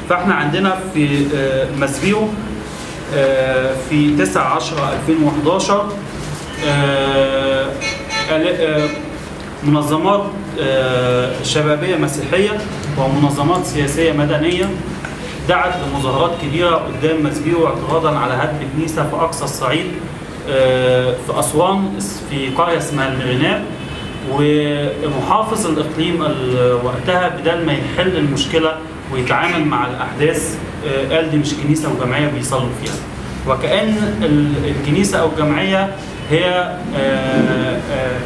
فاحنا عندنا في آه، مسبيو آه، في 9 10 2011 آه، آل- آه، منظمات آه، شبابيه مسيحيه ومنظمات سياسيه مدنيه دعت لمظاهرات كبيره قدام مسبيو اعتراضا على هدم كنيسه في اقصى الصعيد آه، في اسوان في قريه اسمها المريناء ومحافظ الاقليم ال- وقتها بدل ما يحل المشكله ويتعامل مع الاحداث آه، قال دي مش كنيسه وجمعيه بيصلوا فيها وكأن ال- الكنيسة أو الجمعية هي آه، آه،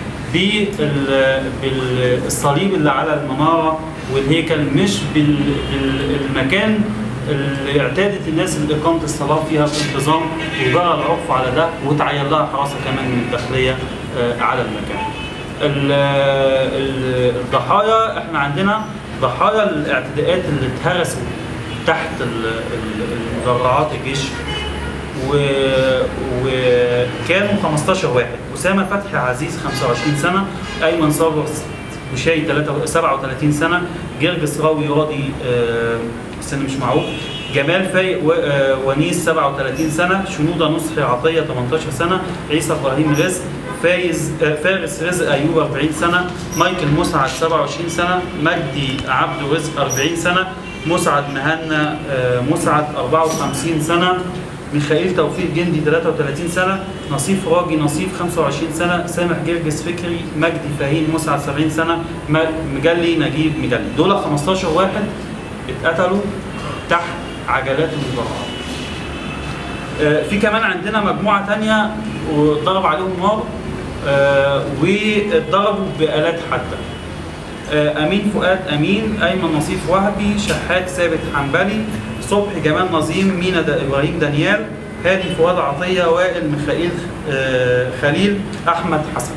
بال- بالصليب اللي على المنارة والهيكل مش بال- بالمكان اللي اعتادت الناس اللي إقامة الصلاة فيها بانتظام وبقى العرف على ده وتعين لها حراسة كمان من الداخلية آه، على المكان. ال- ال- الضحايا احنا عندنا ضحايا الاعتداءات اللي اتهرسوا تحت ال- ال- مدرعات الجيش و- وكانوا 15 واحد اسامه فتحي عزيز 25 سنه ايمن صابر وشاي 3 37 سنه جرجس راوي راضي آه، سن مش معروف جمال فايق و- آه، ونيس 37 سنه شنوده نصحي عطيه 18 سنه عيسى ابراهيم رزق فايز آه، فارس رزق ايوب 40 سنه مايكل مسعد 27 سنه مجدي عبد رزق 40 سنه مسعد مهنا آه، مسعد 54 سنه ميخائيل توفيق جندي 33 سنه نصيف راجي نصيف 25 سنه سامح جرجس فكري مجدي فهيم مسعد 70 سنه م- مجلي نجيب مجلي دول 15 واحد اتقتلوا تحت عجلات المدرعات آه، في كمان عندنا مجموعه تانية وضرب عليهم نار آه، واتضربوا بآلات حادة آه، أمين فؤاد أمين أيمن نصيف وهبي شحات ثابت حنبلي صبحي جمال نظيم مينا دا إبراهيم دانيال هادي فؤاد عطية وائل ميخائيل آه، خليل أحمد حسن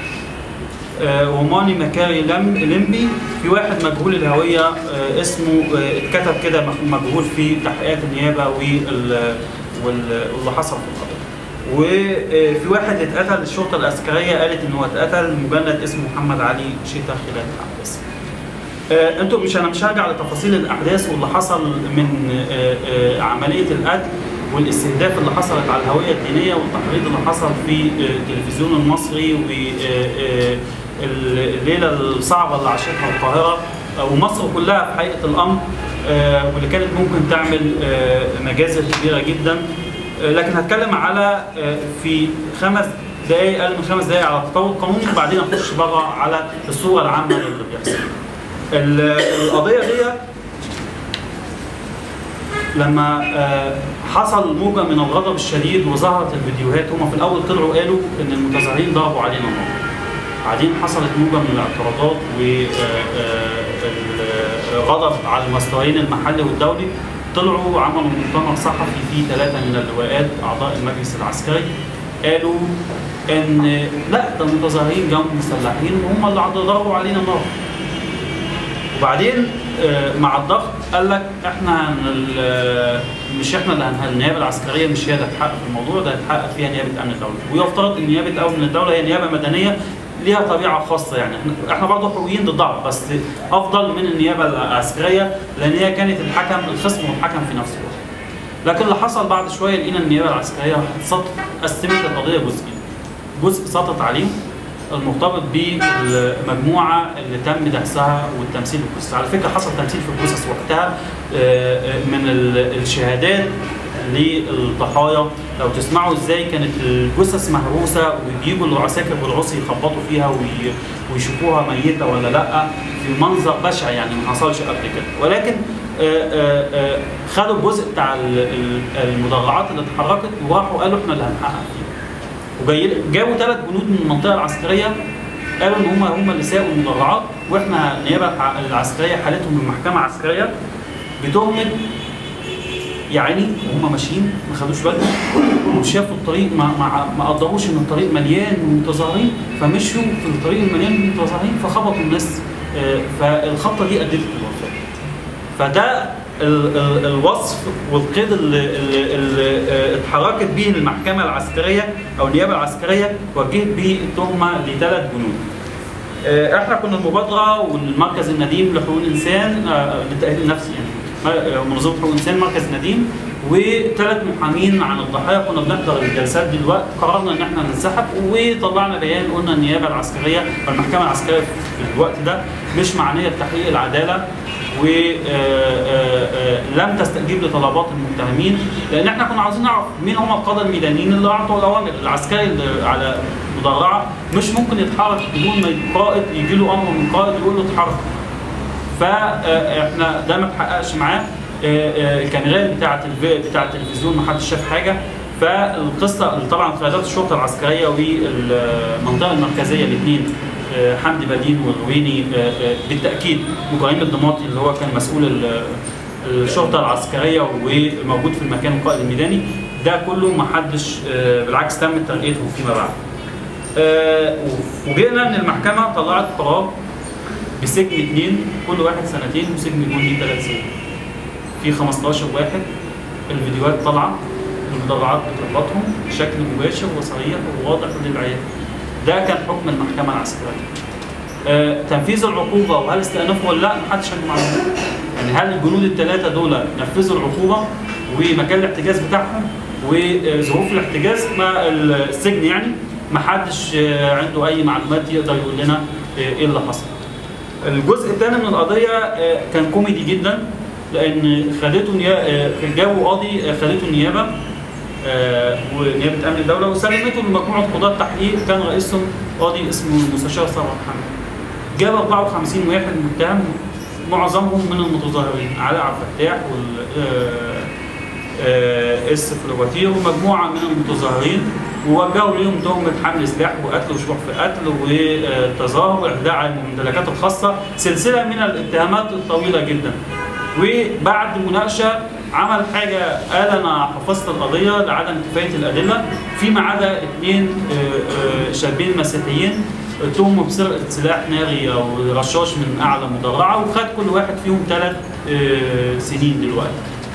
آه، وماني مكاري لم لمبي في واحد مجهول الهوية آه، اسمه آه، اتكتب كده مخ- مجهول في تحقيقات النيابة وال- وال- واللي حصل في القضية وفي واحد اتقتل الشرطة العسكرية قالت ان هو اتقتل مجند اسمه محمد علي شتا خلال الأحداث آه، انتوا مش انا مش هرجع لتفاصيل الاحداث واللي حصل من آه، آه، عمليه القتل والاستهداف اللي حصلت على الهويه الدينيه والتحريض اللي حصل في آه، التلفزيون المصري والليله الصعبه اللي عاشتها القاهره آه، ومصر كلها في حقيقه الامر آه، واللي كانت ممكن تعمل آه، مجازر كبيره جدا آه، لكن هتكلم على آه، في خمس دقائق اقل من خمس دقائق على التطور القانوني وبعدين اخش بره على الصوره العامه للي بيحصل. ال- القضيه دي لما آه، حصل موجه من الغضب الشديد وظهرت الفيديوهات هم في الاول طلعوا قالوا ان المتظاهرين ضربوا علينا نار بعدين حصلت موجه من الاعتراضات والغضب على المستويين المحلي والدولي طلعوا عملوا مؤتمر صحفي فيه ثلاثه من اللواءات اعضاء المجلس العسكري قالوا ان لا ده المتظاهرين جم مسلحين وهم اللي ضربوا علينا النار وبعدين آه، مع الضغط قال لك احنا هن- ال- مش احنا اللي هنها النيابه العسكريه مش هي اللي هتحقق في الموضوع ده هتحقق فيها نيابه امن الدوله ويفترض ان نيابه امن الدوله هي نيابه مدنيه ليها طبيعه خاصه يعني احنا احنا برضه حقوقيين ضد بعض بس افضل من النيابه العسكريه لان هي كانت الحكم الخصم والحكم في نفس الوقت لكن اللي حصل بعد شويه لقينا النيابه العسكريه راحت سط- قسمت القضيه جزئين جزء سقطت عليه المرتبط بالمجموعه اللي تم دهسها والتمثيل في القصص، على فكره حصل تمثيل في القصص وقتها آه، آه، من ال- الشهادات للضحايا لو تسمعوا ازاي كانت الجثث مهروسه وبيجوا العساكر والعصي يخبطوا فيها وي- ويشوفوها ميته ولا لا في منظر بشع يعني ما حصلش قبل كده ولكن آه، آه، آه، خدوا الجزء بتاع ال- ال- المدرعات اللي اتحركت وراحوا قالوا احنا اللي هنحقق فيه وجاي جابوا ثلاث جنود من المنطقه العسكريه قالوا ان هم هم اللي ساقوا المدرعات واحنا النيابه الع- العسكريه حالتهم من محكمه عسكريه بتهمه يعني وهم ماشيين ما خدوش بالهم وشافوا الطريق ما ما ما قدروش ان الطريق مليان متظاهرين فمشوا في الطريق المليان متظاهرين فخبطوا الناس آه، فالخبطه دي ادت للوفاه فده ال- ال- الوصف والقيد اللي, اللي, اللي آه، اتحركت به المحكمه العسكريه او النيابه العسكريه وجهت به التهمه لثلاث جنود. آه، احنا كنا المبادره والمركز النديم لحقوق الانسان آه، للتاهيل النفسي يعني منظمه حقوق الانسان مركز نديم وثلاث محامين عن الضحايا كنا بنحضر الجلسات دي دلوقتي قررنا ان احنا ننسحب وطلعنا بيان قلنا النيابه العسكريه والمحكمه العسكريه في الوقت ده مش معنيه بتحقيق العداله ولم تستجيب لطلبات المتهمين لان احنا كنا عاوزين نعرف مين هم القاده الميدانيين اللي اعطوا الاوامر العسكري اللي على مدرعه مش ممكن يتحرك بدون ما القائد يجي له امر من قائد يقول له اتحرك فاحنا ده ما اتحققش معاه الكاميرات بتاعه بتاعه التلفزيون ما حدش شاف حاجه فالقصه طبعا قيادات الشرطه العسكريه والمنطقه المركزيه الاثنين حمدي بدين والغويني بالتاكيد وابراهيم الضماطي اللي هو كان مسؤول الشرطه العسكريه وموجود في المكان القائد الميداني ده كله ما حدش بالعكس تم ترقيته فيما بعد. وجئنا ان المحكمه طلعت قرار بسجن اثنين كل واحد سنتين وسجن جندي ثلاث سنين. في 15 واحد الفيديوهات طالعه المدرعات بتربطهم بشكل مباشر وصريح وواضح للعيان. ده كان حكم المحكمه العسكريه. آه تنفيذ العقوبه وهل استئنافه ولا لا محدش عنده معلومه. يعني هل الجنود الثلاثه دول نفذوا العقوبه ومكان الاحتجاز بتاعهم وظروف الاحتجاز ما السجن يعني ما حدش عنده اي معلومات يقدر يقول لنا ايه اللي حصل. الجزء الثاني من القضيه كان كوميدي جدا لان خدته نيابه جابوا قاضي خدته النيابه ونيابه امن الدوله وسلمته لمجموعه قضاه تحقيق كان رئيسهم قاضي اسمه المستشار ثروت محمد. جاب 54 واحد متهم معظمهم من المتظاهرين علي عبد الفتاح وال اس فلواتير ومجموعه من المتظاهرين ووجهوا ليهم تهمه حمل سلاح وقتل وشروع في قتل وتظاهر واخداع على الممتلكات الخاصه سلسله من الاتهامات الطويله جدا. وبعد مناقشه عمل حاجه قال انا حفظت القضيه لعدم كفايه الادله فيما عدا اثنين شابين مسيحيين اتهموا بسرقه سلاح ناري او رشاش من اعلى مدرعه وخد كل واحد فيهم ثلاث سنين دلوقتي.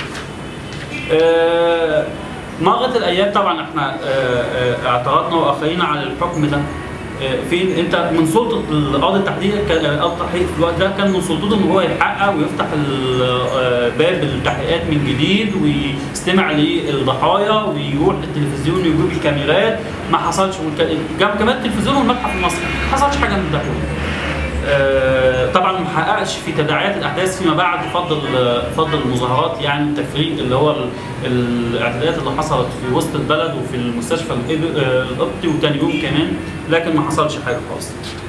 مرت الايام طبعا احنا اعترضنا واخينا على الحكم ده فين انت من سلطه القاضي التحقيق القاضي التحقيق في الوقت ده كان من سلطته ان هو يحقق ويفتح باب التحقيقات من جديد ويستمع للضحايا ويروح للتلفزيون ويجيب الكاميرات ما حصلش كمان التلفزيون والمتحف المصري ما حصلش حاجه من ده كله طبعا ما حققش في تداعيات الاحداث فيما بعد فضل فضل المظاهرات يعني التفريق اللي هو الاعتداءات اللي حصلت في وسط البلد وفي المستشفى القبطي وتاني يوم كمان لكن ما حصلش حاجه خالص.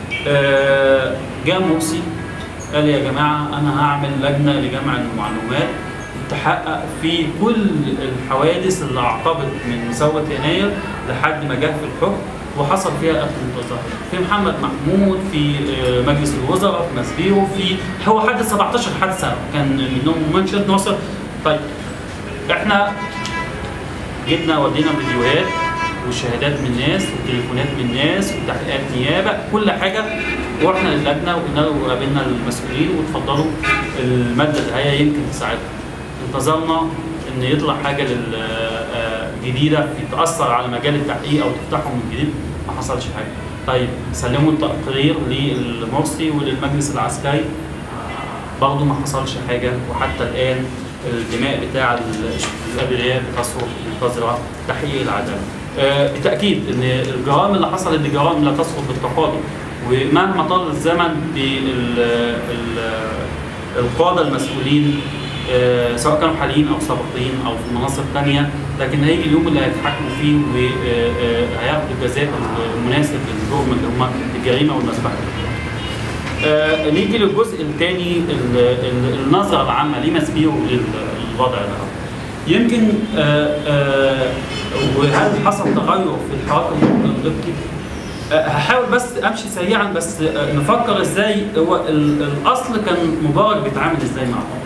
جاء مرسي قال يا جماعه انا هعمل لجنه لجمع المعلومات تحقق في كل الحوادث اللي اعقبت من ثوره يناير لحد ما جه في الحكم وحصل فيها قتل متظاهر في محمد محمود في مجلس الوزراء في مسبيرو في هو حدث 17 حادثه كان منهم منشد ناصر طيب احنا جبنا ودينا فيديوهات وشهادات من ناس وتليفونات من ناس وتحقيقات نيابه كل حاجه ورحنا للجنه وقلنا وقابلنا المسؤولين واتفضلوا الماده النهائيه يمكن تساعدنا انتظرنا ان يطلع حاجه جديده في تاثر على مجال التحقيق او تفتحه من جديد ما حصلش حاجه. طيب سلموا التقرير للمرسي وللمجلس العسكري برضه ما حصلش حاجه وحتى الان الدماء بتاع الابرياء بتصرخ منتظره تحقيق العداله. آه بالتاكيد ان الجرائم اللي حصلت دي جرائم لا تسقط بالتقاضي ومهما طال الزمن بالقاده المسؤولين آه سواء كانوا حاليين او سابقين او في مناصب ثانيه لكن هيجي اليوم اللي هيتحكموا فيه وهياخدوا الجزاء المناسب للجرم اللي هم الجريمه والمذبحه. آه نيجي للجزء الثاني النظره العامه ليه مسبيرو للوضع ده. يمكن آه وهل حصل تغير في الحراك القبطي؟ هحاول بس امشي سريعا بس نفكر ازاي هو الاصل كان مبارك بيتعامل ازاي مع بعض.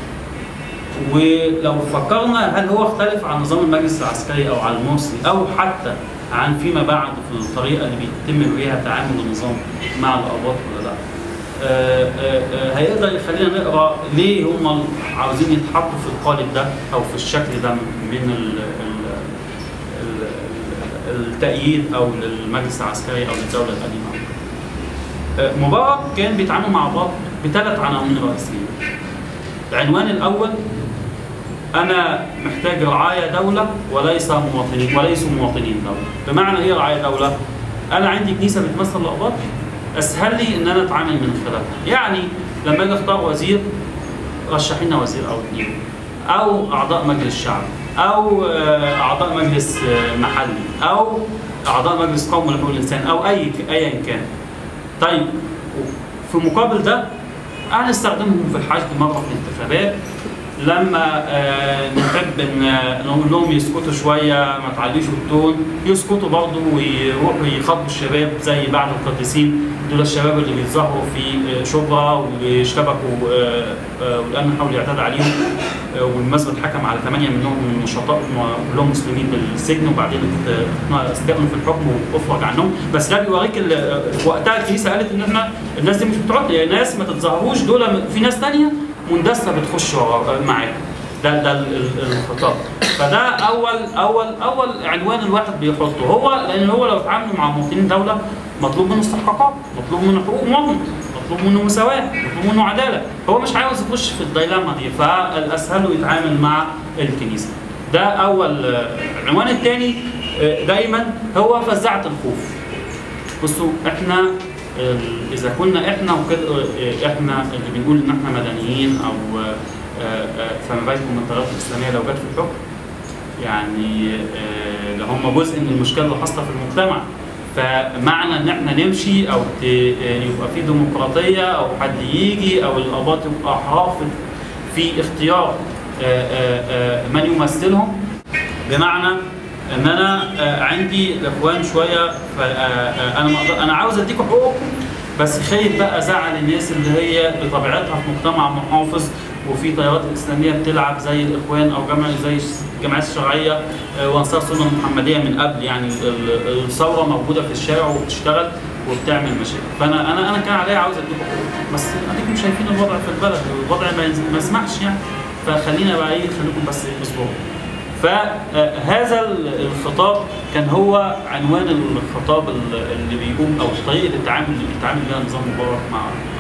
ولو فكرنا هل هو اختلف عن نظام المجلس العسكري او عن المرسي او حتى عن فيما بعد في الطريقه اللي بيتم بيها تعامل النظام مع الاباط ولا لا؟ آآ آآ هيقدر يخلينا نقرا ليه هم عاوزين يتحطوا في القالب ده او في الشكل ده من ال ال التأييد او للمجلس العسكري او للدوله القديمه. مبارك كان بيتعامل مع بعض بثلاث عناوين رئيسيه. العنوان الاول انا محتاج رعايا دوله وليس مواطنين وليسوا مواطنين دوله بمعنى ايه رعايا دوله انا عندي كنيسه بتمثل الاقباط اسهل لي ان انا اتعامل من خلالها يعني لما اجي اختار وزير رشح لنا وزير او اثنين او اعضاء مجلس شعب او آه، اعضاء مجلس آه، محلي او اعضاء مجلس قومي لحقوق الانسان او اي ايا كان طيب في مقابل ده هنستخدمهم في الحشد مره في الانتخابات لما آه، نحب ان آه، نقول لهم يسكتوا شويه ما تعليش التون يسكتوا برضه ويروحوا يخاطبوا الشباب زي بعض القديسين دول الشباب اللي بيتظاهروا في آه، شبرا واشتبكوا آه، آه، والامن حاول يعتدى عليهم آه، والمسجد حكم على ثمانيه منهم من النشطاء كلهم مسلمين بالسجن وبعدين ات- استجابوا في الحكم وافرج عنهم بس ده بيوريك ال- وقتها الكنيسه قالت ان احنا الناس دي مش بتوع يا ناس ما تتظاهروش دول في ناس تانية مندسه بتخش ورا- معاك ده ده ال- ال- الخطاب فده اول اول اول عنوان الواحد بيحطه هو لان هو لو اتعاملوا مع مواطنين دوله مطلوب منه استحقاقات مطلوب منه حقوق مواطن مطلوب منه مساواه مطلوب منه عداله هو مش عاوز يخش في الديلاما دي فالاسهل له يتعامل مع الكنيسه ده اول آه، العنوان الثاني دايما هو فزاعه الخوف بصوا احنا ال- اذا كنا احنا وكده اه، احنا اللي بنقول ان احنا مدنيين او اه، اه، فما بالكم من التيارات الاسلاميه لو جت في الحكم يعني اه، ده هم جزء من المشكله اللي حاصله في المجتمع فمعنى ان احنا نمشي او ت- اه، يبقى في ديمقراطيه او حد يجي او الاباط يبقى احرار في- في اختيار اه، اه، اه، من يمثلهم بمعنى ان انا آه، عندي الاخوان شويه ف- آه، آه، انا ما أقدر- انا عاوز اديكم حقوقكم بس خايف بقى ازعل الناس اللي هي بطبيعتها في مجتمع محافظ وفي تيارات اسلاميه بتلعب زي الاخوان او جمع زي الجمعيات الشرعيه آه، وانصار السنه المحمديه من قبل يعني ال- الثوره موجوده في الشارع وبتشتغل وبتعمل مشاكل فانا انا انا كان عليا عاوز اديكم حقوقكم بس اديكم شايفين الوضع في البلد الوضع ما يز- ما يسمحش يعني فخلينا بقى ايه خليكم بس اصبروا فهذا الخطاب كان هو عنوان الخطاب اللي بيقوم او طريقه التعامل اللي بيتعامل بها نظام مبارك مع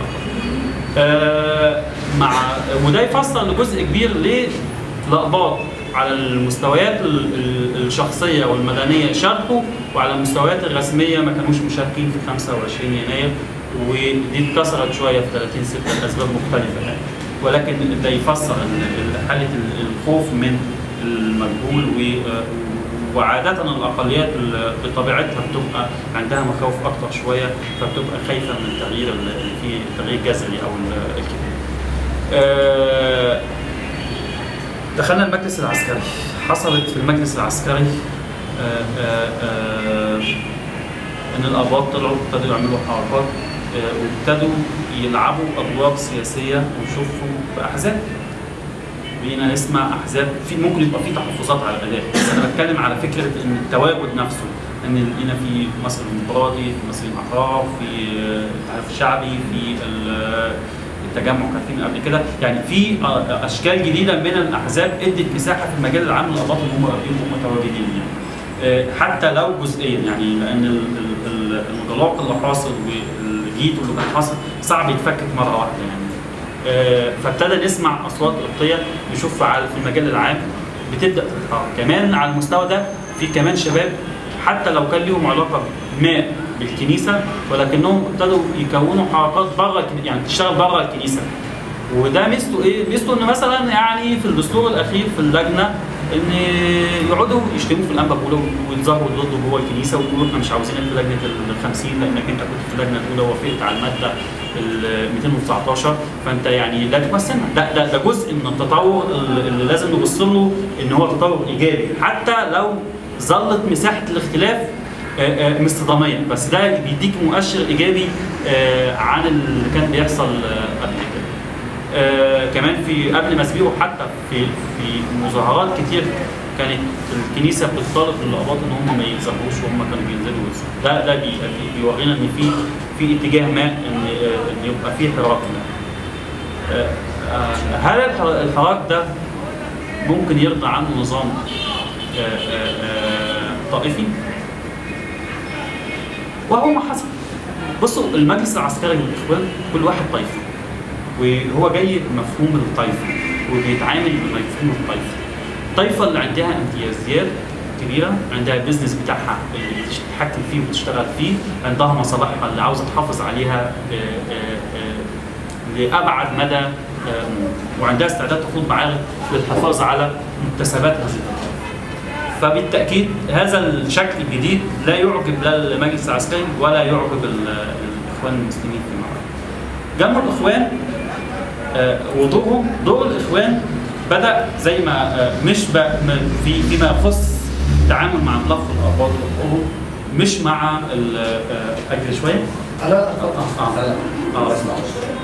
آه، مع وده يفسر لجزء كبير ليه الاقباط على المستويات ال- ال- الشخصيه والمدنيه شاركوا وعلى المستويات الرسميه ما كانوش مشاركين في 25 يناير ودي اتكسرت شويه في 30 6 لاسباب مختلفه يعني ولكن ده يفسر ال- ال- حاله ال- الخوف من المجهول و وعادة الأقليات ال- بطبيعتها بتبقى عندها مخاوف أكتر شوية فبتبقى خايفة من التغيير اللي فيه تغيير جذري أو ال- الكبير. آه، دخلنا المجلس العسكري حصلت في المجلس العسكري آه، آه، آه، ان الاباط طلعوا ابتدوا يعملوا حركات آه، وابتدوا يلعبوا ادوار سياسيه ويشوفوا باحزاب بقينا نسمع احزاب في ممكن يبقى في تحفظات على الاداء بس انا بتكلم على فكره ان التواجد نفسه ان لقينا في مصر الديمقراطي في مصر الاحرار في آه، التحالف الشعبي في ال- التجمع كان في من قبل كده يعني في آه، اشكال جديده من الاحزاب ادت مساحه في المجال العام للاباط ان هم يبقوا متواجدين يعني آه، حتى لو جزئيا يعني لان ال- ال- ال- الانغلاق اللي حاصل والجيت اللي كان حاصل صعب يتفكك مره واحده يعني آه، فابتدى نسمع اصوات قبطيه نشوف على في المجال العام بتبدا تتحرك كمان على المستوى ده في كمان شباب حتى لو كان ليهم علاقه ما بالكنيسه ولكنهم ابتدوا يكونوا حركات بره الكنيسة، يعني تشتغل بره الكنيسه وده ميزته ايه؟ ميزته ان مثلا يعني في الدستور الاخير في اللجنه ان يقعدوا يشتموا في الانبا الاولى ويتظاهروا ضده جوه الكنيسه ويقولوا احنا مش عاوزينك في لجنه ال 50 لانك انت كنت في اللجنه الاولى ووافقت على الماده ال 219 فانت يعني لا تمثلنا ده ده ده جزء من التطور اللي لازم نبص له ان هو تطور ايجابي حتى لو ظلت مساحه الاختلاف آه، آه، مصطداميه بس ده بيديك مؤشر ايجابي آه، عن اللي كان بيحصل آه، قبل كده. آه، كمان في قبل ما اسبقه حتى في في مظاهرات كتير كانت الكنيسه بتطالب الاباط ان هم ما يتظاهروش وهم كانوا بينزلوا يصلوا. ده ده بي- بي- بيورينا ان في في اتجاه ما ان آه، ان يبقى في حراك ما. آه، آه، هل الحر- الحراك ده ممكن يرضى عنه نظام آه، آه، آه، طائفي؟ وهو ما حصل. بصوا المجلس العسكري والاخوان كل واحد طائفه. وهو جاي بمفهوم الطائفه وبيتعامل بمفهوم الطائفه. الطائفه اللي عندها امتيازات كبيره عندها البيزنس بتاعها اللي بتتحكم فيه وبتشتغل فيه عندها مصالحها اللي عاوزه تحافظ عليها آه، آه، آه، لابعد مدى آه، وعندها استعداد تخوض معارك للحفاظ على مكتسبات هذه الطائفه. فبالتاكيد هذا الشكل الجديد لا يعجب لا المجلس العسكري ولا يعجب ال- الاخوان المسلمين في المعركه. جمع الاخوان آه، ودورهم دور الاخوان بدا زي ما آه، مش ب- م- في فيما يخص التعامل مع ملف الاباط والحروب مش مع ال- آه، اجري شويه لا آه. لا لا آه. بسمع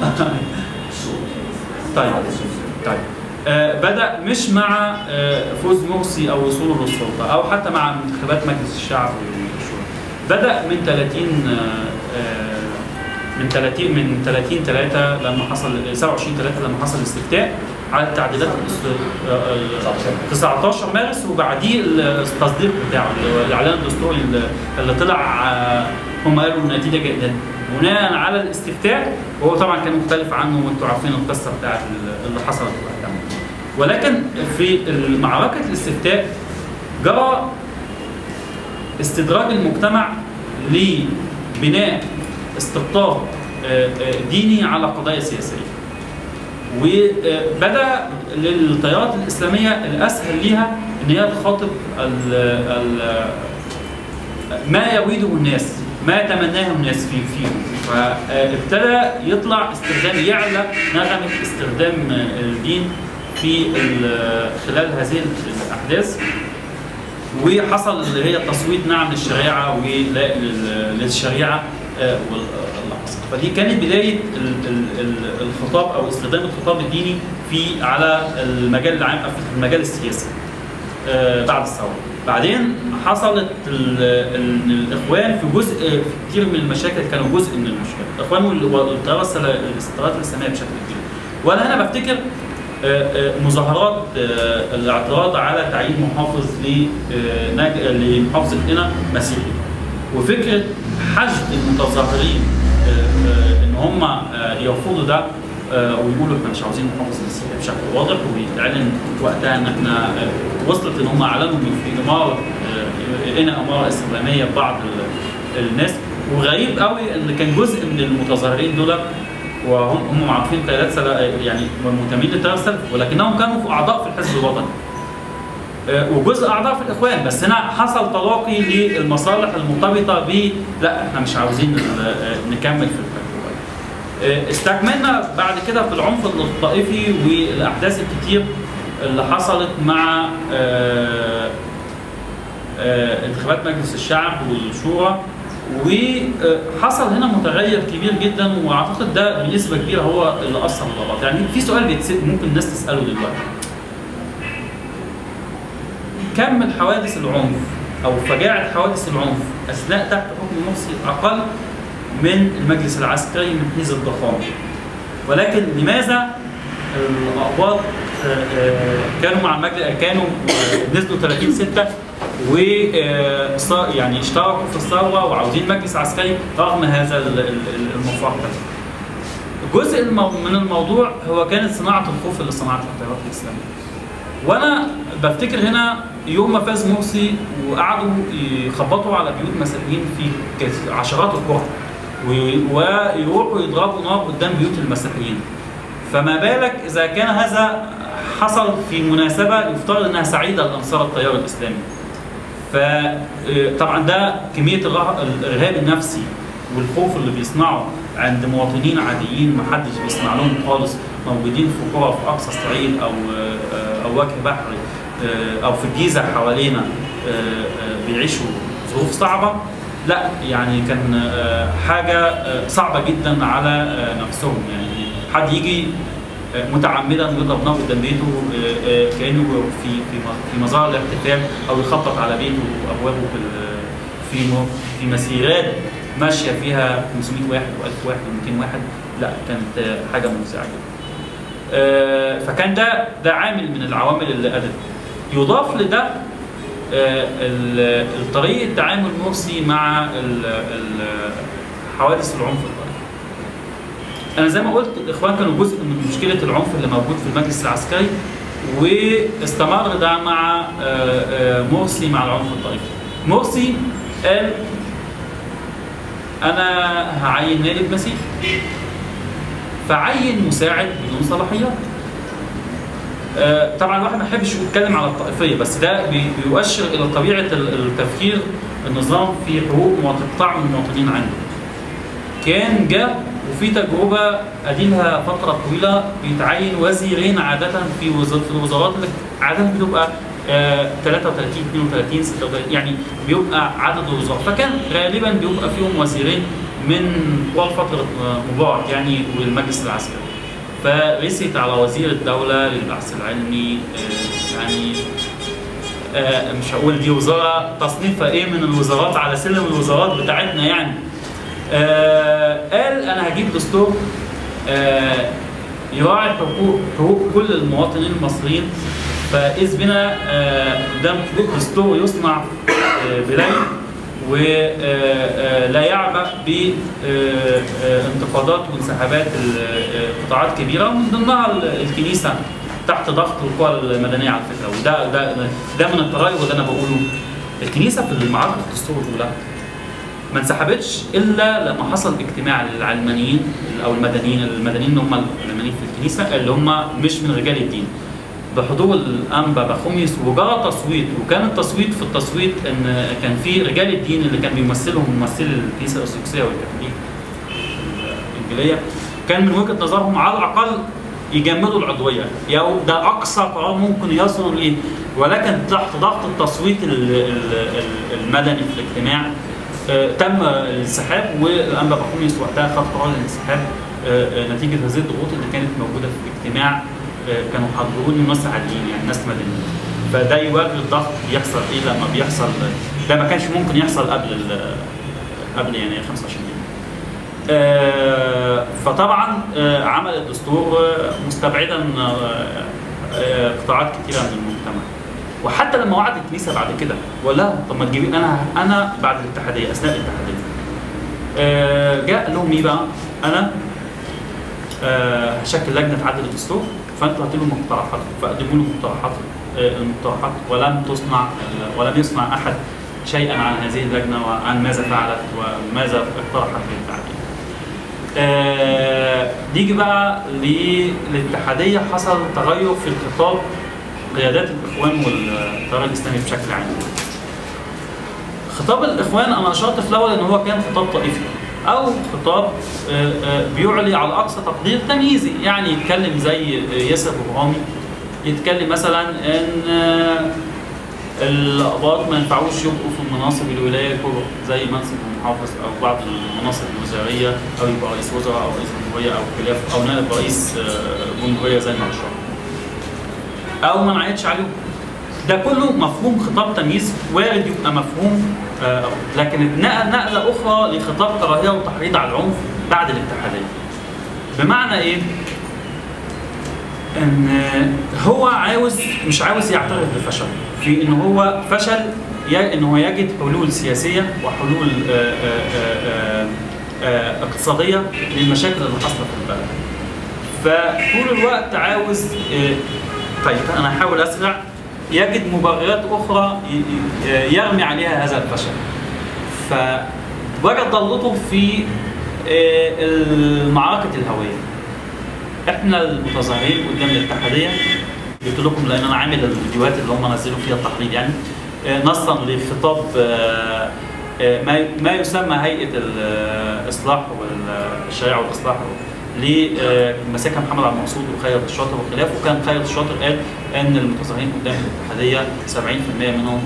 طيب طيب آه بدا مش مع آه فوز مرسي او وصوله للسلطه او حتى مع انتخابات مجلس الشعب والشورى بدا من 30 آه آه من 30 من 30 3 لما حصل 27 3 لما حصل الاستفتاء على التعديلات الاس- آه، ال- 19 مارس وبعديه التصديق بتاعه اللي هو الاعلان الدستوري اللي- اللي طلع آه، هم قالوا النتيجه جدا بناء على الاستفتاء وهو طبعا كان مختلف عنه وانتم عارفين القصه بتاعت اللي حصلت وقتها ولكن في معركه الاستفتاء جرى استدراج المجتمع لبناء استقطاب آه، آه، ديني على قضايا سياسيه وبدا للتيارات الاسلاميه الاسهل ليها ان هي تخاطب ال ال ما يريده الناس ما يتمناه الناس في فيهم فابتدى يطلع استخدام يعلى نغمه استخدام الدين في ال- خلال هذه الاحداث وحصل اللي هي تصويت نعم للشريعه ولا لل- للشريعه آه، وال- اللي حصل فدي كانت بدايه ال- ال- ال- الخطاب او استخدام الخطاب الديني في على المجال العام أو في المجال السياسي آه، بعد الثوره بعدين حصلت ال- ال- الاخوان في جزء في كتير من المشاكل كانوا جزء من المشكله الاخوان وال- والتيارات السلا- التيارات الاسلاميه بشكل كبير وانا هنا بفتكر آه، آه، مظاهرات آه، الاعتراض على تعيين محافظ ل- آه، نج- لمحافظه قنا مسيحي وفكره حشد المتظاهرين آه، آه، ان هم آه، يرفضوا ده آه، ويقولوا احنا مش عاوزين محافظ مسيحي بشكل واضح ويتعلن وقتها ان احنا آه، وصلت ان هم اعلنوا في اماره آه، قنا اماره اسلاميه ببعض ال- الناس وغريب قوي ان كان جزء من المتظاهرين دول وهم هم معروفين قيادات سلا يعني منتمين للتيار السلفي ولكنهم كانوا في اعضاء في الحزب الوطني. آه، وجزء اعضاء في الاخوان بس هنا حصل تلاقي للمصالح المرتبطه ب لا احنا مش عاوزين ال- آه، نكمل في الحزب آه، استكملنا بعد كده في العنف الطائفي والاحداث الكتير اللي حصلت مع آه، آه، انتخابات مجلس الشعب والشورى وحصل هنا متغير كبير جدا واعتقد ده بنسبه كبيره هو اللي اثر الغلط يعني في سؤال بيتسال ممكن الناس تساله دلوقتي كم من حوادث العنف او فجاعه حوادث العنف اثناء تحت حكم مرسي اقل من المجلس العسكري من حيث الضخامه ولكن لماذا الاقباط آه، آه، كانوا مع المجلس كانوا آه، نزلوا 30 6 و آه، صا- يعني اشتركوا في الثوره وعاوزين مجلس عسكري رغم هذا ال- ال- المفاقه جزء المو- من الموضوع هو كانت صناعه الخوف اللي صنعتها التيارات الاسلاميه وانا بفتكر هنا يوم ما فاز مرسي وقعدوا يخبطوا على بيوت مسيحيين في كث- عشرات القرى و- ويروحوا يضربوا نار قدام بيوت المسيحيين فما بالك اذا كان هذا حصل في مناسبه يفترض انها سعيده لانصار التيار الاسلامي فطبعا ده كميه الره- الارهاب النفسي والخوف اللي بيصنعه عند مواطنين عاديين ما حدش بيسمع لهم خالص موجودين في قرى في اقصى الصعيد او او وجه بحري او في الجيزه حوالينا بيعيشوا ظروف صعبه لا يعني كان حاجه صعبه جدا على نفسهم يعني حد يجي متعمدا ويضرب نار قدام بيته كانه في في في مظاهر الاحتفال او يخبط على بيته وابوابه في في في مسيرات ماشيه فيها 500 واحد و1000 واحد و200 واحد لا كانت حاجه مفزعه جدا. فكان ده ده عامل من العوامل اللي ادت يضاف لده طريقه تعامل مرسي مع حوادث العنف الطائفي. انا زي ما قلت الاخوان كانوا جزء من مشكله العنف اللي موجود في المجلس العسكري واستمر ده مع آه، آه، مرسي مع العنف الطائفي. مرسي قال انا هعين نائب مسيحي فعين مساعد بدون صلاحيات. آه، طبعا الواحد ما يحبش يتكلم على الطائفيه بس ده بي- بيؤشر الى طبيعه ال- التفكير النظام في حقوق مواطن- قطاع من المواطنين عنده. كان جاء وفي تجربه قديمها فتره طويله بيتعين وزيرين عاده في وزارات في الوزارات اللي عاده بتبقى آه، 33 32 36 يعني بيبقى عدد الوزارات فكان غالبا بيبقى فيهم وزيرين من طوال فتره آه، مبارك يعني والمجلس العسكري فرست على وزير الدوله للبحث العلمي آه، يعني آه، مش هقول دي وزاره تصنيفها ايه من الوزارات على سلم الوزارات بتاعتنا يعني آه، قال انا هجيب دستور آه، يراعي حقوق حقوق كل المواطنين المصريين فاذ بنا آه، ده دستور يصنع آه، بليل ولا يعبأ بانتقادات وانسحابات ال- آه، قطاعات كبيره ومن ضمنها ال- الكنيسه تحت ضغط القوى المدنيه على فكره وده ده ده من التراجع اللي انا بقوله الكنيسه في المعركه الدستور الاولى ما انسحبتش الا لما حصل اجتماع للعلمانيين او المدنيين المدنيين اللي هم العلمانيين في الكنيسه اللي هم مش من رجال الدين بحضور الانبا بخوميس وجرى تصويت وكان التصويت في التصويت ان كان في رجال الدين اللي كان بيمثلهم ممثلي الكنيسه الارثوذكسيه والكاثوليك الانجيليه كان من وجهه نظرهم على الاقل يجمدوا العضويه يعني ده اقصى قرار ممكن يصلوا اليه ولكن تحت ضغط التصويت ال- ال- ال- المدني في الاجتماع آه، تم الانسحاب والانبا بخوميس وقتها خد قرار الانسحاب آه، آه، نتيجه هذه الضغوط اللي كانت موجوده في الاجتماع آه، كانوا حاضرون ناس عاديين يعني ناس مدنيين فده يوري الضغط بيحصل ايه لما بيحصل ده ما كانش ممكن يحصل قبل ال- قبل يناير 25 يناير آه، فطبعا آه، عمل الدستور آه، مستبعدا آه، آه، قطاعات كثيره من المجتمع وحتى لما وعد الكنيسه بعد كده ولا طب ما تجيبي انا انا بعد الاتحاديه اثناء الاتحاديه آه، جاء قال لهم ايه بقى؟ انا آه، هشكل لجنه تعدل الدستور فانتوا هاتوا له مقترحات فقدموا له مقترحات آه، المقترحات ولم تصنع آه، ولم يصنع احد شيئا عن هذه اللجنه وعن ماذا فعلت وماذا اقترحت للتعديل. آه، نيجي بقى للاتحاديه حصل تغير في الخطاب قيادات الاخوان والتيار الاسلامي بشكل عام. خطاب الاخوان انا اشرت في الاول ان هو كان خطاب طائفي او خطاب آه، آه، بيعلي على اقصى تقدير تمييزي يعني يتكلم زي ياسر برهامي يتكلم مثلا ان آه، الأقباط ما ينفعوش يبقوا في المناصب الولاية الكبرى زي منصب المحافظ أو بعض المناصب الوزارية أو يبقى رئيس وزراء أو رئيس جمهورية أو خلاف أو نائب رئيس آه، جمهورية زي ما أشرنا أو ما نعيدش عليهم ده كله مفهوم خطاب تمييز وارد يبقى مفهوم آه، لكن اتنقل نقلة أخرى لخطاب كراهية وتحريض على العنف بعد الاتحادية بمعنى إيه؟ ان هو عاوز مش عاوز يعترف بفشله في ان هو فشل ي- ان هو يجد حلول سياسيه وحلول آه، آه، آه، آه، آه، اقتصاديه للمشاكل اللي حاصله في البلد فطول الوقت عاوز آه، طيب انا هحاول اسرع يجد مبررات اخرى ي- ي- يرمي عليها هذا الفشل فوجد ضلته في آه، المعركه الهويه احنا المتظاهرين قدام الاتحاديه قلت لكم لان انا عامل الفيديوهات اللي هم نزلوا فيها التحريض يعني آه، نصا لخطاب آه، آه، ما ما يسمى هيئه الاصلاح والشريعه والاصلاح لمساكها محمد عبد المقصود وخيرت الشاطر وخلافه وكان خيرت الشاطر قال ان المتظاهرين قدام الاتحاديه 70% منهم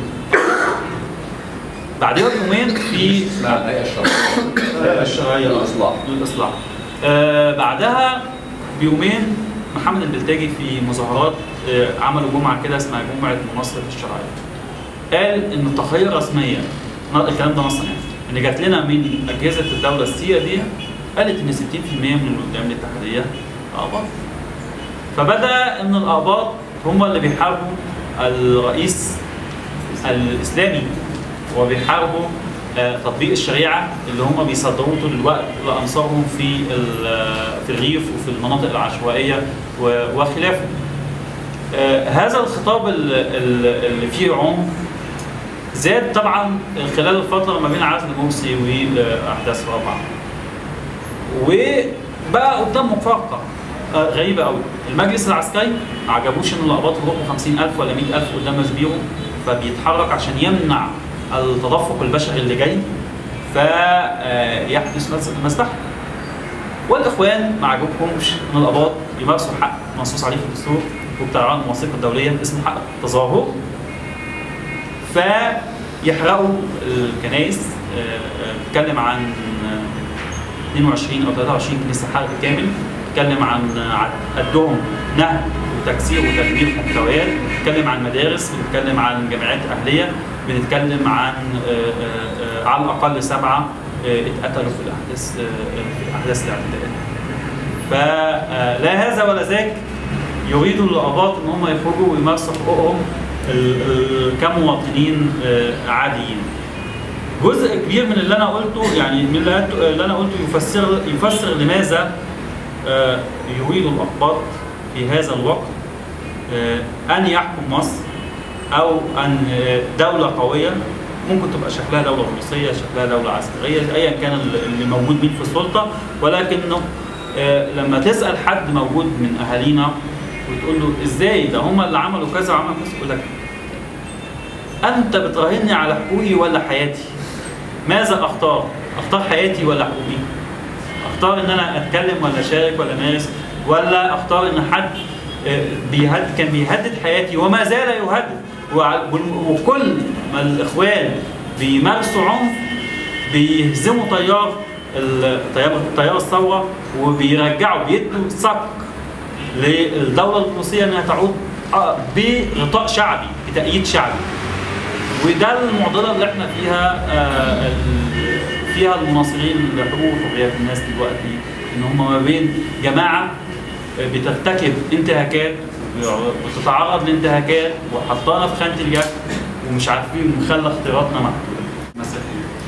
بعدها بيومين في اسمها الهيئه الشرعيه الشرعيه للاصلاح للاصلاح آه بعدها بيومين محمد البلتاجي في مظاهرات آه عملوا جمعه كده اسمها جمعه مناصره الشرعيه قال ان التقارير الرسميه الكلام ده نصا يعني ان جات لنا من اجهزه الدوله السياديه قالت ان 60% من اللي قدام الاتحاديه اقباط فبدا ان الاقباط هم اللي بيحاربوا الرئيس الاسلامي وبيحاربوا آه، تطبيق الشريعه اللي هم بيصدروه طول الوقت لانصارهم في ال- في الريف وفي المناطق العشوائيه و- وخلافه. آه، هذا الخطاب ال- ال- اللي فيه عنف زاد طبعا خلال الفتره ما بين عزل مرسي واحداث رابعه. وبقى قدام مفارقه آه، غريبه قوي المجلس العسكري ما عجبوش ان الاقباط يروحوا 50000 ولا 100000 قدام مسبيهم فبيتحرك عشان يمنع التدفق البشري اللي جاي فيحدث مسبح والاخوان ما عجبهمش ان الاباط يمارسوا حق منصوص عليه في الدستور وبتاع المواثيق الدوليه اسمه حق التظاهر فيحرقوا الكنائس آه، آه، بيتكلم عن آه، 22 او 23 كنيسه حرق كامل بيتكلم عن آه، قدهم نهب وتكسير وتدمير محتويات بيتكلم عن مدارس بنتكلم عن جامعات اهليه بنتكلم عن آه، آه، آه، على الاقل سبعه آه، اتقتلوا في الاحداث آه، آه، في احداث الاعتداءات فلا هذا ولا ذاك يريدوا الاباط ان هم يخرجوا ويمارسوا حقوقهم ال- ال- كمواطنين آه، عاديين. جزء كبير من اللي انا قلته يعني من اللي أنت- اللي انا قلته يفسر يفسر لماذا آه، يريد الاقباط في هذا الوقت آه، ان يحكم مصر او ان آه، دوله قويه ممكن تبقى شكلها دوله روسيه شكلها دوله عسكريه ايا كان اللي موجود مين في السلطه ولكنه آه، لما تسال حد موجود من اهالينا وتقول له ازاي ده هم اللي عملوا كذا وعملوا كذا يقول لك انت بتراهني على حقوقي ولا حياتي ماذا اختار اختار حياتي ولا حقوقي اختار ان انا اتكلم ولا اشارك ولا امارس ولا اختار ان حد آه، بيهد كان بيهدد حياتي وما زال يهدد وع- وال- وكل ما الاخوان بيمارسوا عنف بيهزموا تيار التيار تيار الثوره وبيرجعوا بيدوا صك للدوله الروسيه انها تعود آه، بغطاء شعبي بتأييد شعبي وده المعضله اللي احنا فيها آه، ال- فيها المناصرين لحقوق وحريات الناس دلوقتي ان هم ما بين جماعه آه، بترتكب انتهاكات وتتعرض لانتهاكات وحطانا في خانه الجد ومش عارفين نخلي اختياراتنا محدوده مثلا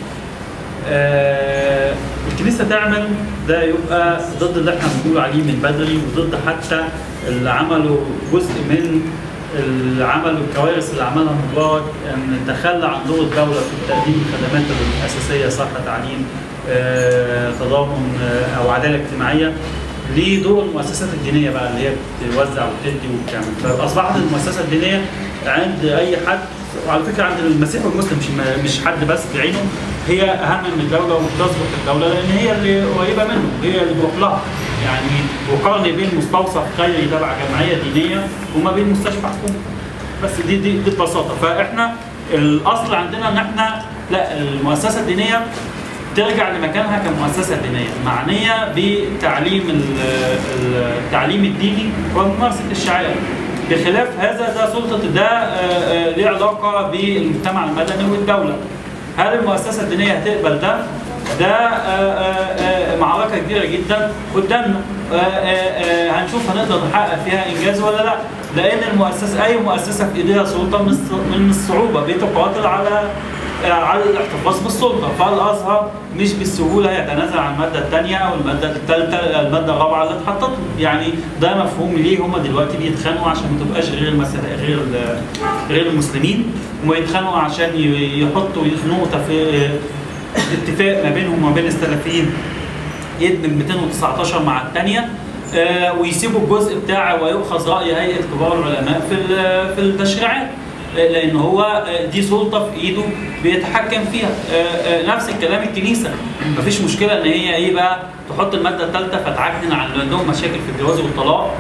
آه، الكنيسه تعمل ده يبقى ضد اللي احنا بنقول عليه من بدري وضد حتى اللي عملوا جزء من اللي عملوا الكوارث اللي عملها مبارك ان تخلى عن دور الدوله في تقديم الخدمات الاساسيه صحه تعليم آه، تضامن آه، او عداله اجتماعيه لدور المؤسسات الدينيه بقى اللي هي بتوزع وبتدي وبتعمل فاصبحت المؤسسه الدينيه عند اي حد وعلى فكره عند المسيح والمسلم مش مش حد بس بعينه هي اهم من الدوله وبتظبط الدوله لان هي اللي قريبه منه هي اللي بيروح لها يعني وقارن بين مستوصف خيري تبع جمعيه دينيه وما بين مستشفى حكومي بس دي دي, دي ببساطه فاحنا الاصل عندنا ان احنا لا المؤسسه الدينيه ترجع لمكانها كمؤسسه دينيه معنيه بتعليم ال- ال- التعليم الديني وممارسه الشعائر بخلاف هذا ده سلطه ده آه، آه، ليه علاقه بالمجتمع المدني والدوله هل المؤسسه الدينيه هتقبل ده؟ ده آه، آه، آه، معركه كبيره جدا قدامنا آه، آه، آه، هنشوف هنقدر نحقق فيها انجاز ولا لا لان المؤسسه اي مؤسسه في ايديها سلطه من الص- من الصعوبه بتقاتل على على الاحتفاظ بالسلطه فالازهر مش بالسهوله يتنازل عن الماده الثانيه او الماده الثالثه الماده الرابعه اللي اتحطت له. يعني ده مفهوم ليه هم دلوقتي بيتخانقوا عشان ما تبقاش غير المسل... غير ال- غير المسلمين وما يتخانقوا عشان ي- يحطوا يخنقوا تف- اتفاق ما بينهم وما بين السلفيين يدمج 219 مع الثانيه آه، ويسيبوا الجزء بتاع ويؤخذ راي هيئه كبار العلماء في ال- في التشريعات آه، لان هو آه، دي سلطه في ايده بيتحكم فيها آه، آه، نفس الكلام الكنيسه مفيش مشكله ان هي ايه بقى تحط الماده الثالثه فتعجن عن اللي عندهم مشاكل في الجواز والطلاق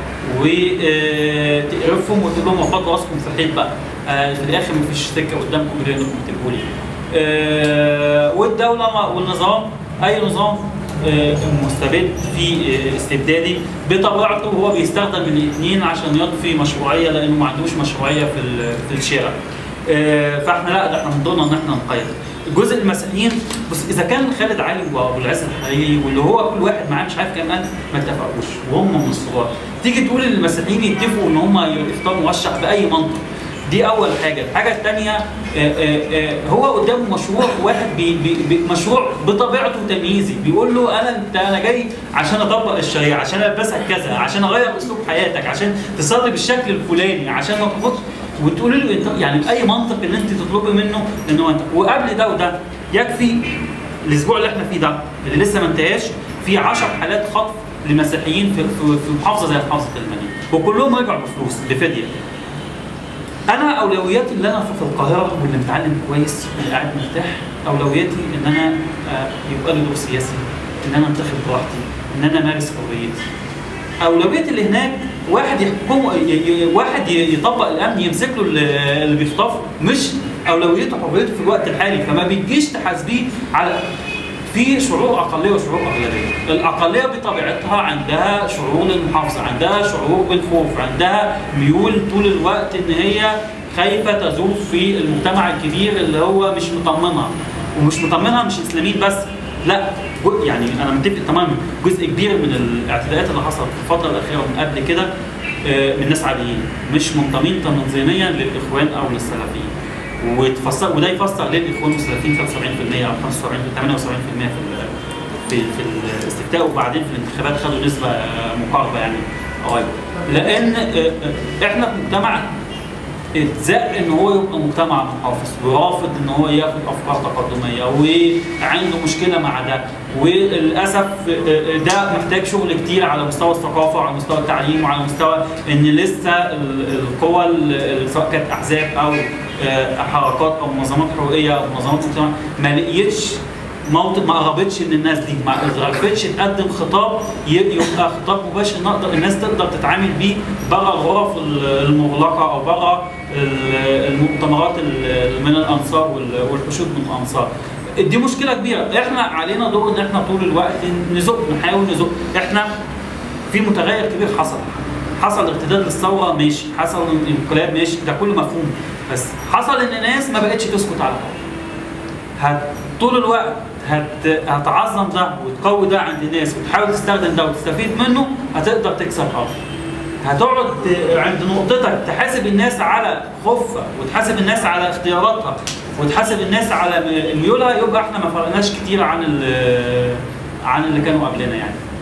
وتقرفهم وتقول لهم وفضوا راسكم في الحيط بقى آه، في الاخر مفيش سكه قدامكم غير انكم تقولوا لي آه، والدوله والنظام اي نظام آه، مستبد في آه، استبدادي بطبيعته هو بيستخدم الاثنين عشان يضفي مشروعيه لانه ما عندوش مشروعيه في ال- في الشارع. آه، فاحنا لا ده احنا من دورنا ان احنا نقيد. الجزء المسيحيين بص اذا كان خالد علي وابو العز الحريري واللي هو كل واحد معاه مش عارف كام الف ما اتفقوش وهم من الصغار. تيجي تقول ان المسيحيين يتفقوا ان هم يختاروا مرشح باي منطق دي اول حاجه الحاجه الثانيه هو قدامه مشروع واحد بي بي بي مشروع بطبيعته تمييزي بيقول له انا انت انا جاي عشان اطبق الشريعه عشان البسك كذا عشان اغير اسلوب حياتك عشان تصلي بالشكل الفلاني عشان ما تاخدش وتقولي له انت يعني باي منطق ان انت تطلبي منه ان هو انت وقبل ده وده يكفي الاسبوع اللي احنا فيه ده اللي لسه ما انتهاش في 10 حالات خطف لمسيحيين في في في محافظه زي محافظه المدينه وكلهم رجعوا بفلوس بفديه انا اولوياتي اللي انا في القاهره واللي متعلم كويس واللي قاعد مرتاح اولوياتي ان انا آه، يبقى لي دور سياسي ان انا انتخب براحتي ان انا امارس حريتي اولويتي اللي هناك واحد يحكم ي- ي- واحد ي- يطبق الامن يمسك له اللي اللي بيخطفه مش اولويته حريته في الوقت الحالي فما بتجيش تحاسبيه على في شعور اقليه وشعور اغلبيه، الاقليه بطبيعتها عندها شعور للمحافظه، عندها شعور بالخوف، عندها ميول طول الوقت ان هي خايفه تذوب في المجتمع الكبير اللي هو مش مطمنها ومش مطمنها مش اسلاميين بس لا جو- يعني انا متفق تماما جزء كبير من الاعتداءات اللي حصلت في الفتره الاخيره ومن قبل كده آه، من ناس عاديين مش منتمين تنظيميا للاخوان او للسلفيين وتفسر وده يفسر ليه الاخوان والسلفيين 75% او 75 78% في ال- في في الاستفتاء وبعدين في الانتخابات خدوا نسبه آه، مقاربه يعني قريبه لان آه، آه، احنا في مجتمع اتزق ان هو يبقى مجتمع محافظ ورافض ان هو ياخد افكار تقدميه وعنده مشكله مع ده وللاسف ده محتاج شغل كتير على مستوى الثقافه وعلى مستوى التعليم وعلى مستوى ان لسه ال- القوى ال- سواء كانت احزاب او آه، حركات او منظمات حقوقيه او منظمات مجتمع ما لقيتش موطن ما قربتش ان الناس دي ما عرفتش تقدم خطاب ي- يبقى خطاب مباشر نقدر الناس تقدر تتعامل بيه بره الغرف ال- المغلقه او بره ال- المؤتمرات ال- من الانصار وال- والحشود من الانصار دي مشكله كبيره احنا علينا دور ان احنا طول الوقت نزق نحاول نزق احنا في متغير كبير حصل حصل ارتداد للثوره ماشي حصل انقلاب ماشي ده كله مفهوم بس حصل ان الناس ما بقتش تسكت على الحوار هت طول الوقت هت... هتعظم ده وتقوي ده عند الناس وتحاول تستخدم ده وتستفيد منه هتقدر تكسب ارض هتقعد ت- عند نقطتك تحاسب الناس على خوفها وتحاسب الناس على اختياراتها وتحاسب الناس على م- ميولها يبقى احنا ما فرقناش كتير عن ال- عن اللي كانوا قبلنا يعني